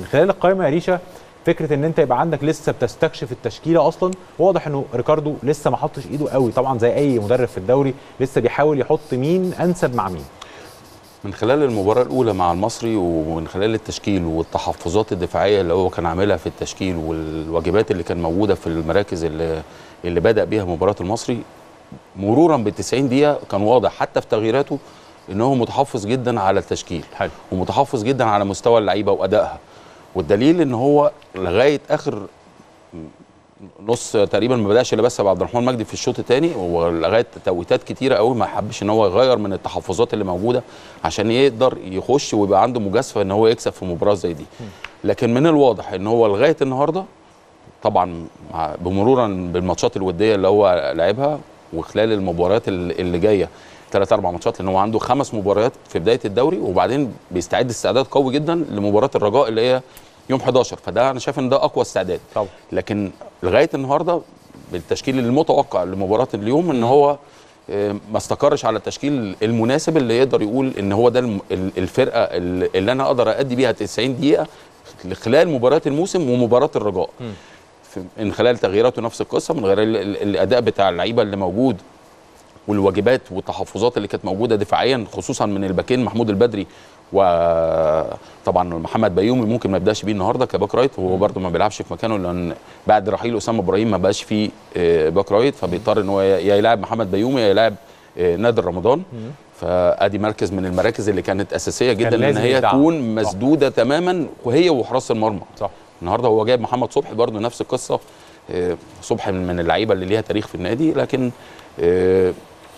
خلال القائمه يا ريشه فكره ان انت يبقى عندك لسه بتستكشف التشكيله اصلا واضح انه ريكاردو لسه ما حطش ايده قوي طبعا زي اي مدرب في الدوري لسه بيحاول يحط مين انسب مع مين من خلال المباراة الأولى مع المصري ومن خلال التشكيل والتحفظات الدفاعية اللي هو كان عاملها في التشكيل والواجبات اللي كان موجودة في المراكز اللي, اللي بدأ بيها مباراة المصري مرورا بال 90 دقيقة كان واضح حتى في تغييراته ان هو متحفظ جدا على التشكيل حلو. ومتحفظ جدا على مستوى اللعيبة وأدائها والدليل ان هو لغاية آخر نص تقريبا ما بداش الا بس عبد الرحمن مجدي في الشوط الثاني ولغايه توقيتات كتيره قوي ما حبش ان هو يغير من التحفظات اللي موجوده عشان يقدر يخش ويبقى عنده مجازفه ان هو يكسب في مباراه زي دي لكن من الواضح ان هو لغايه النهارده طبعا مع- بمرورا بالماتشات الوديه اللي هو لعبها وخلال المباريات اللي اللي جايه ثلاث اربع ماتشات لان هو عنده خمس مباريات في بدايه الدوري وبعدين بيستعد استعداد قوي جدا لمباراه الرجاء اللي هي يوم 11 فده انا شايف ان ده اقوى استعداد طبعا لكن لغايه النهارده بالتشكيل المتوقع لمباراه اليوم ان هو آه، ما استقرش على التشكيل المناسب اللي يقدر يقول ان هو ده الم- ال- الفرقه اللي اللي انا اقدر ادي بيها 90 دقيقه خلال مباراه الموسم ومباراه الرجاء في- من خلال تغييراته نفس القصه من غير ال- ال- الاداء بتاع اللعيبه اللي موجود والواجبات والتحفظات اللي كانت موجوده دفاعيا خصوصا من الباكين محمود البدري وطبعا محمد بيومي ممكن ما يبداش بيه النهارده كباك رايت وهو برده ما بيلعبش في مكانه لان بعد رحيل اسامه ابراهيم ما بقاش فيه آه، باك رايت فبيضطر ان هو يا يا يلاعب محمد بيومي يا يلاعب آه، نادر رمضان فادي مركز من المراكز اللي كانت اساسيه جدا ان لازم هي يدعم. تكون مسدوده تماما وهي وحراس المرمى صح النهارده هو جايب محمد صبحي برضه نفس القصه آه، صبحي من من اللعيبه اللي ليها تاريخ في النادي لكن آه،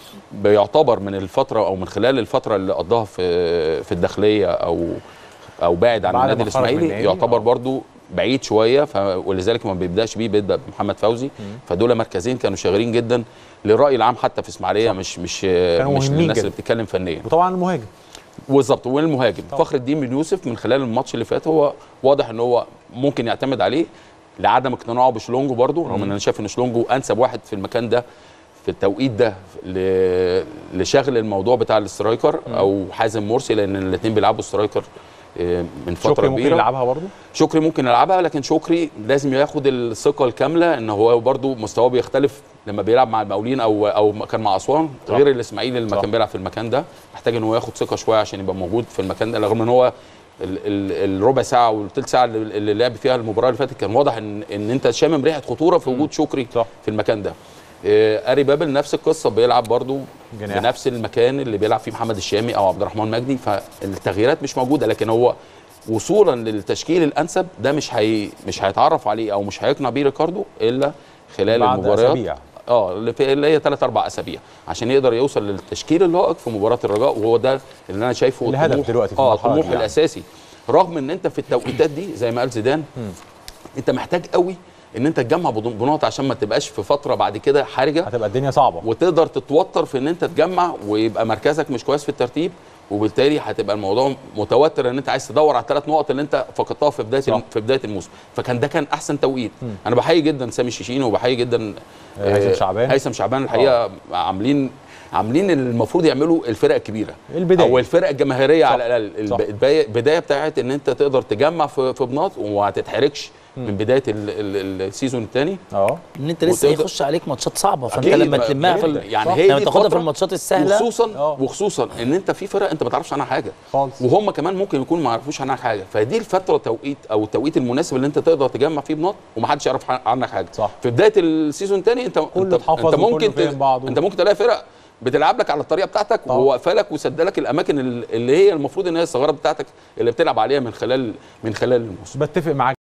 بيعتبر من الفتره او من خلال الفتره اللي قضاها في في الداخليه او او بعد عن بعد النادي ما خرج من الاسماعيلي النادي، يعتبر آه. برضه بعيد شويه ف... ولذلك ما بيبداش بيه بيبدا بمحمد فوزي فدول مركزين كانوا شاغرين جدا للراي العام حتى في اسماعيليه مش مش كانوا مش مهمين للناس جدا. اللي بتتكلم فنيا وطبعا المهاجم بالظبط والمهاجم طبعا. فخر الدين بن يوسف من خلال الماتش اللي فات هو واضح ان هو ممكن يعتمد عليه لعدم اقتناعه بشلونجو برضو رغم ان انا شايف ان شلونجو انسب واحد في المكان ده في التوقيت ده ل- لشغل الموضوع بتاع الاسترايكر او حازم مرسي لان الاثنين بيلعبوا سترايكر آه، من فتره شكري ممكن كبيره يلعبها برضه شكري ممكن يلعبها لكن شكري لازم ياخد الثقه الكامله ان هو برضو مستواه بيختلف لما بيلعب مع المقاولين او او كان مع اسوان صح. غير الاسماعيلي لما صح. كان بيلعب في المكان ده محتاج ان هو ياخد ثقه شويه عشان يبقى موجود في المكان ده رغم ان هو ال- ال- الربع ساعه والثلث ساعه اللي اللي لعب فيها المباراه اللي فاتت كان واضح ان ان انت شامم ريحه خطوره في وجود شكري صح. في المكان ده آه، اري بابل نفس القصه بيلعب برضو جناح. في نفس المكان اللي بيلعب فيه محمد الشامي او عبد الرحمن مجدي فالتغييرات مش موجوده لكن هو وصولا للتشكيل الانسب ده مش هي مش هيتعرف عليه او مش هيقنع بيه ريكاردو الا خلال بعد المباريات أسابيع. اه اللي في اللي هي ثلاث اربع اسابيع عشان يقدر يوصل للتشكيل اللائق في مباراه الرجاء وهو ده اللي انا شايفه الهدف الطموح- دلوقتي في اه المرحلة دي الطموح يعني. الاساسي رغم ان انت في التوقيتات دي زي ما قال زيدان انت محتاج قوي ان انت تجمع بض- بنقط عشان ما تبقاش في فتره بعد كده حرجه هتبقى الدنيا صعبه وتقدر تتوتر في ان انت تجمع ويبقى مركزك مش كويس في الترتيب وبالتالي هتبقى الموضوع متوتر ان انت عايز تدور على الثلاث نقط اللي انت فقدتها في بدايه صح. في بدايه الموسم فكان ده كان احسن توقيت انا بحيي جدا سامي الشيشيني وبحيي جدا آه، هيثم آه، شعبان. هيثم شعبان الحقيقه عاملين عاملين اللي المفروض يعملوا الفرق الكبيره البداية. او الفرق الجماهيريه صح. على الاقل صح. البدايه البدايه بتاعت ان انت تقدر تجمع في في بناط وما تتحركش من بدايه ال- ال- السيزون الثاني اه ان انت لسه وتقدر- هيخش عليك ماتشات صعبه فانت أكيد، لما ما- تلمها في جداً. ال- يعني صح. هي لما دي تاخدها في الفترة الماتشات السهله وخصوصا آه. وخصوصا ان انت في فرق انت ما تعرفش عنها حاجه خالص. وهم كمان ممكن يكونوا ما يعرفوش عنها حاجه فدي الفتره توقيت او التوقيت المناسب اللي انت تقدر تجمع فيه بنط ومحدش يعرف عنك حاجه صح. في بدايه السيزون الثاني انت كله انت, اتحفظ انت وكله ممكن فاهم ت- بعضه. انت ممكن تلاقي فرق بتلعب لك على الطريقه بتاعتك طبعا. وواقفه لك وسد لك الاماكن اللي هي المفروض ان هي الثغرات بتاعتك اللي بتلعب عليها من خلال من خلال الموسم بتفق معاك